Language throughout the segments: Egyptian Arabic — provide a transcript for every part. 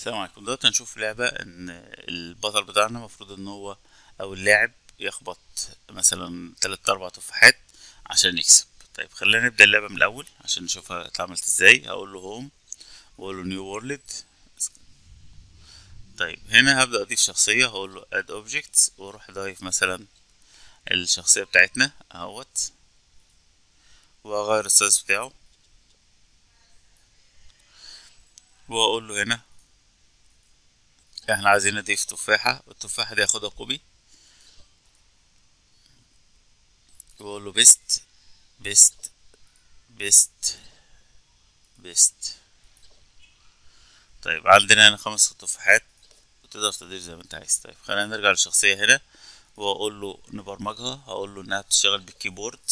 السلام عليكم دلوقتي هنشوف لعبة ان البطل بتاعنا المفروض ان هو او اللاعب يخبط مثلا تلات اربع تفاحات عشان يكسب طيب خلينا نبدأ اللعبة من الاول عشان نشوفها اتعملت ازاي هقول له هوم واقول له نيو وورلد طيب هنا هبدأ اضيف شخصية هقول له اد اوبجكتس واروح اضيف مثلا الشخصية بتاعتنا اهوت واغير السايز بتاعه واقول له هنا احنا عايزين نضيف تفاحة والتفاحة دي هاخدها كوبي واقول له بيست بيست بيست بيست طيب عندنا هنا خمس تفاحات وتقدر تضيف زي ما انت عايز طيب خلينا نرجع للشخصية هنا واقول له نبرمجها هقول له انها بتشتغل بالكيبورد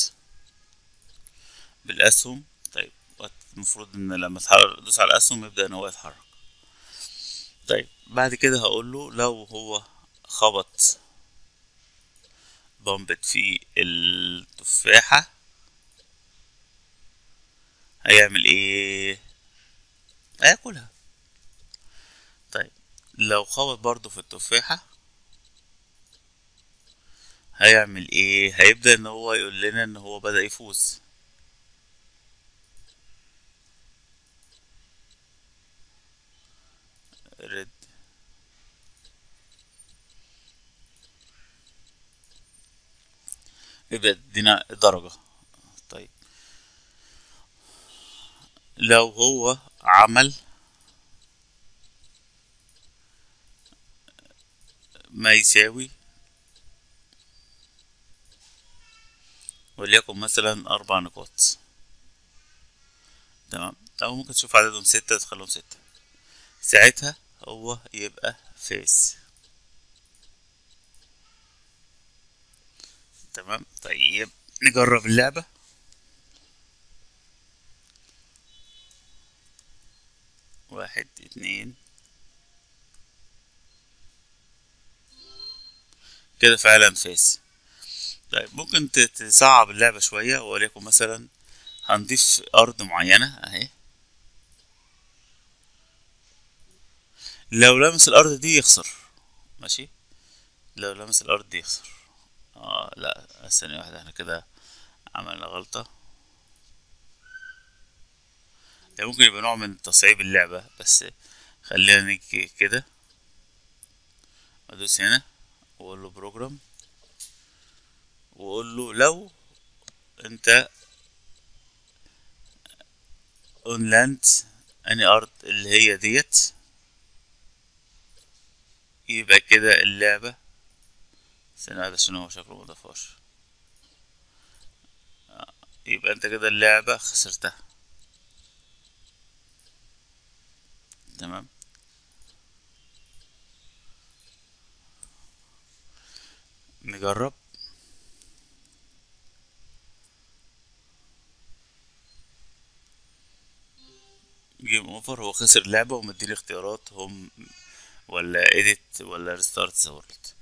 بالاسهم طيب المفروض ان لما تدوس على الاسهم يبدأ ان هو يتحرك طيب بعد كده هقول له لو هو خبط بمبت في التفاحة هيعمل ايه هياكلها طيب لو خبط برضو في التفاحة هيعمل ايه هيبدأ ان هو يقول لنا ان هو بدأ يفوز ريد يبقى ادينا درجة طيب لو هو عمل ما يساوي وليكن مثلا أربع نقاط تمام أو ممكن تشوف عددهم ستة تخليهم ستة ساعتها هو يبقى فيس تمام طيب نجرب اللعبة واحد اتنين كده فعلا فيس طيب ممكن تصعب اللعبة شوية وليكن مثلا هنضيف أرض معينة أهي لو لمس الأرض دي يخسر ماشي لو لمس الأرض دي يخسر اه لا ثانية واحدة احنا كده عملنا غلطة ده ممكن يبقى نوع من تصعيب اللعبة بس خلينا نيجي كده ادوس هنا واقول له بروجرام واقول له لو انت اون لاند اني ارض اللي هي ديت يبقى كده اللعبة استنى هذا شنو هو شكله مضافهاش يبقى انت كده اللعبة خسرتها تمام نجرب جيم اوفر هو خسر اللعبة ومديلي اختيارات هم ولا edit ولا restart the world